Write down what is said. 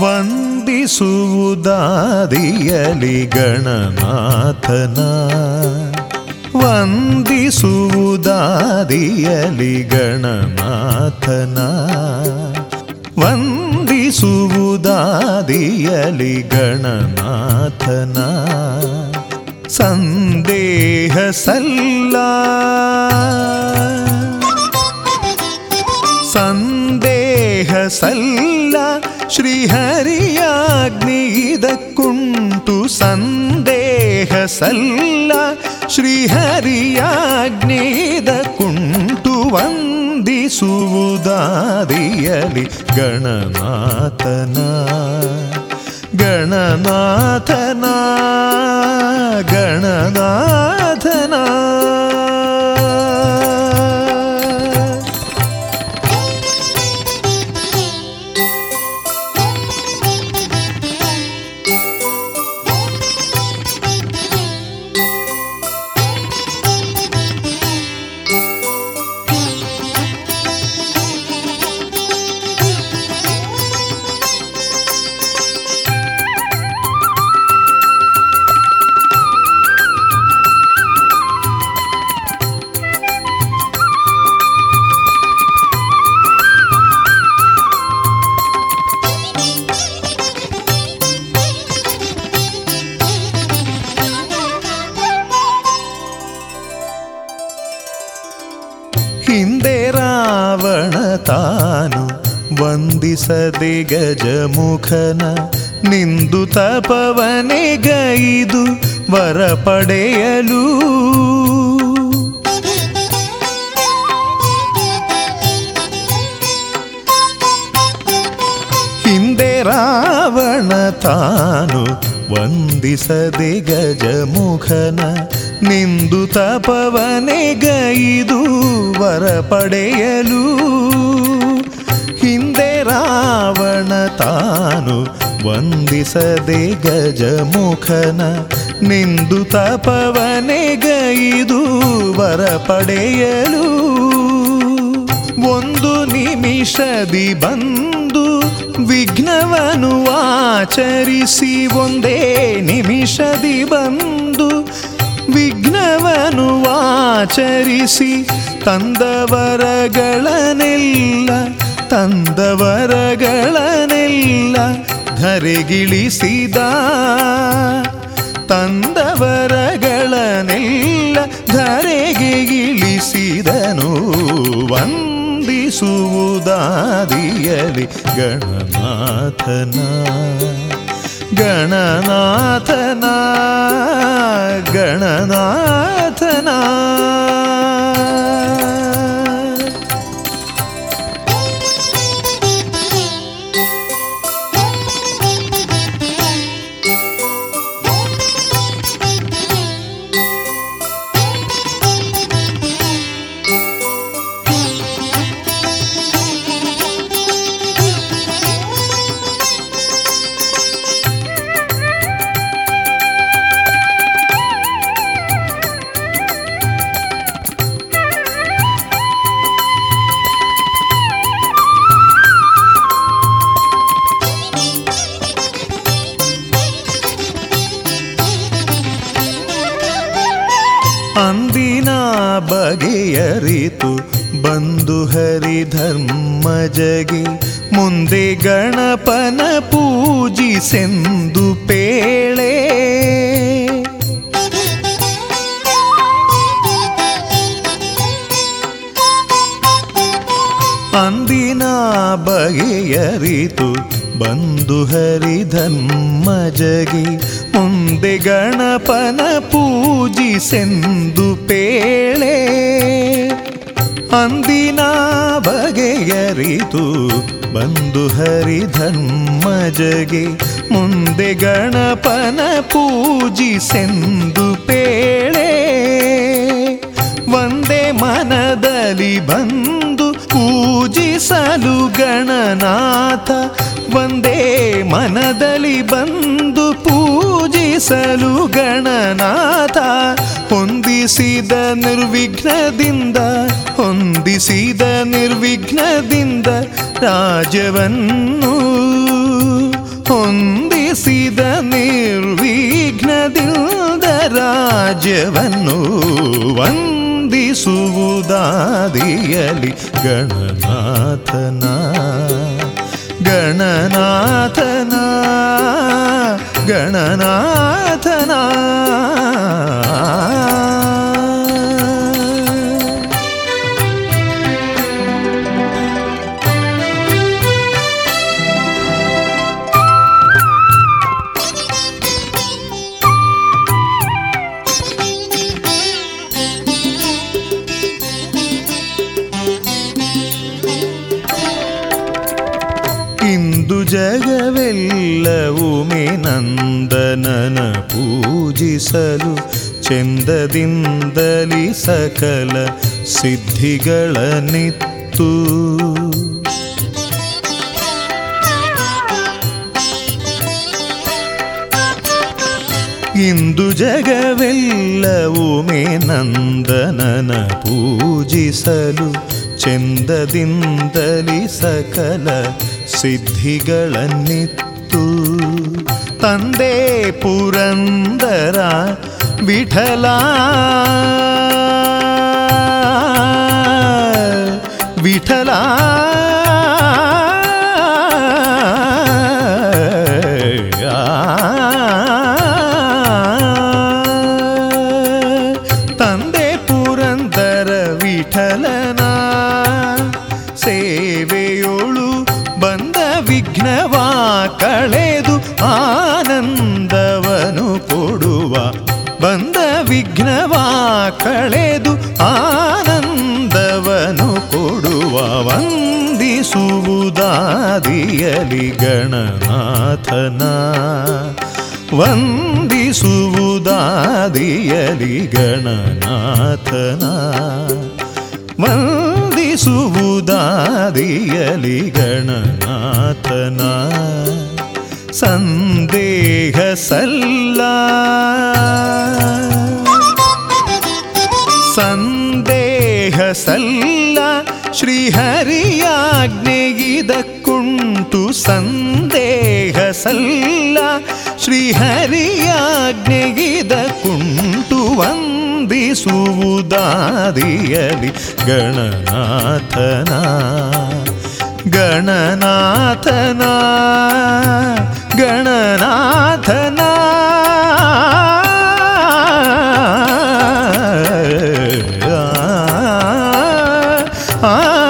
ವಂದಿಸುವುದಾದಿಯಲಿ ಗಣನಾಥನ ವಂದಿಸುವುದಾದಿಯಲಿ ಗಣನಾಥನ ವಂದಿಸುವುದಾದಿಯಲಿ ಗಣನಾಥನ ಸಂದೇಹ ಸಲ್ಲ ಸಂದೇಹ ಸಲ್ಲ ಶ್ರೀಹರಿಯಾಗ್ನಿದಕ್ಕುಂಟು ಸಂದೇಹ ಸಲ್ಲ ಶ್ರೀಹರಿಯಾಗ್ನಿದಕ್ಕುಂಟು ವಂದಿಸುವುದಾದಿಯಲಿ ಗಣನಾಥನ ಗಣನಾಥನ ಗಣನಾಥನ ಹಿಂದೆ ರಾವಣ ತಾನು ವಂದಿಸದೆ ಗಜಮುಖನ ನಿಂದು ತಪವನೆಗೈದು ವರ ಪಡೆಯಲು ಹಿಂದೆ ರಾವಣ ತಾನು ವಂದಿಸದೆ ಗಜಮುಖನ ನಿಂದು ತಪವನೆಗೈದು ವರ ಪಡೆಯಲು ಹಿಂದೆ ರಾವಣ ತಾನು ವಂದಿಸದೆ ಗಜಮುಖನ ನಿಂದು ತಪವನೆಗೈದು ವರ ಪಡೆಯಲು ಒಂದು ನಿಮಿಷದಿ ಬಂದು ವಿಘ್ನವನು ಆಚರಿಸಿ ಒಂದೇ ನಿಮಿಷದಿ ಬಂದು ವಿಘ್ನವನು ಆಚರಿಸಿ ತಂದವರಗಳನೆಲ್ಲ ತಂದವರಗಳನೆಲ್ಲ ಧರೆಗಿಳಿಸಿದ ತಂದವರಗಳನೆಲ್ಲ ಧರೆಗೆ ಇಳಿಸಿದನು ವಂದಿಸುವುದಾದಿಯಲಿ ಗಣನಾಥನ ಗಣನಾಥನ ಗಣನಾಥನ ಅಂದಿನ ಬಗೆಯರಿತು ಬಂದು ಹರಿಧರ್ಮ ಜಗಿ ಮುಂದೆ ಗಣಪನ ಪೂಜಿಸೆಂದು ಪೇಳೆ ಅಂದಿನ ಬಗೆಯರಿತು ಬಂದು ಹರಿಧರ್ಮ ಜಗಿ ಮುಂದೆ ಗಣಪನ ಪೂಜಿಸೆಂದು ಪೇಳೆ ಅಂದಿನ ಬಗೆಯರಿತು ಬಂದು ಹರಿಧರ್ಮ ಜಗಿ ಮುಂದೆ ಗಣಪನ ಪೂಜಿಸೆಂದು ಪೇಳೆ ಒಂದೇ ಮನದಲ್ಲಿ ಬಂದು ಪೂಜಿಸಲು ಗಣನಾಥ ಒಂದೇ ಮನದಲ್ಲಿ ಬಂದು ಪೂಜಿಸಲು ಗಣನಾಥ ಹೊಂದಿಸಿದ ನಿರ್ವಿಘ್ನದಿಂದ ಹೊಂದಿಸಿದ ನಿರ್ವಿಘ್ನದಿಂದ ರಾಜವನ್ನು ರಾಜ್ಯವನ್ನು ವಂದಿಸುವುದಾದಿಯಲಿ ಗಣನಾಥನ ಗಣನಾಥನ ಗಣನಾಥನ ಇಂದು ಜಗವೆಲ್ಲವೂ ಮೇ ನಂದನನ ಪೂಜಿಸಲು ಚೆಂದದಿಂದಲಿ ಸಕಲ ಸಿದ್ಧಿಗಳನ್ನಿತ್ತು ಇಂದು ಜಗವೆಲ್ಲವೂ ಮೇ ನಂದನನ ಪೂಜಿಸಲು ಚೆಂದದಿಂದಲಿ ಸಕಲ ಸಿದ್ಧಿಗಳನ್ನಿತ್ತು ತಂದೆ ಪುರಂದರ ವಿಠಲ ವಿಠಲ ತಂದೆ ಪುರಂದರ ವಿಠಲನ ಸೇವೆಯೊಳು ಬಂದ ವಿಘ್ನವ ಕಳೆದು ಆನಂದವನು ಕೊಡುವ ಬಂದ ವಿಘ್ನವ ಕಳೆದು ಆನಂದವನು ಕೊಡುವ ವಂದಿಸುವುದಾದಿಯಲಿ ಗಣನಾಥನ ವಂದಿಸುವುದಾದಿಯಲಿ ಗಣನಾಥನ ವಂದಿಸುವುದಾದಿಯಲಿ ಗಣನಾಥನ ಸಂದೇಹ ಸಲ್ಲ ಸಂದೇಹ ಸಲ್ಲ ಶ್ರೀಹರಿಯಾಜ್ಞೆಗಿದಕ್ಕುಂಟು ಸಂದೇಹ ಸಲ್ಲ ಶ್ರೀಹರಿಯಾಜ್ಞೆಗಿದಕ್ಕುಂಟು ವಂದಿಸುವುದಾದಿಯಲಿ ಗಣನಾಥನ ಗಣನಾಥನ ಗಣನಾಥನ ಆ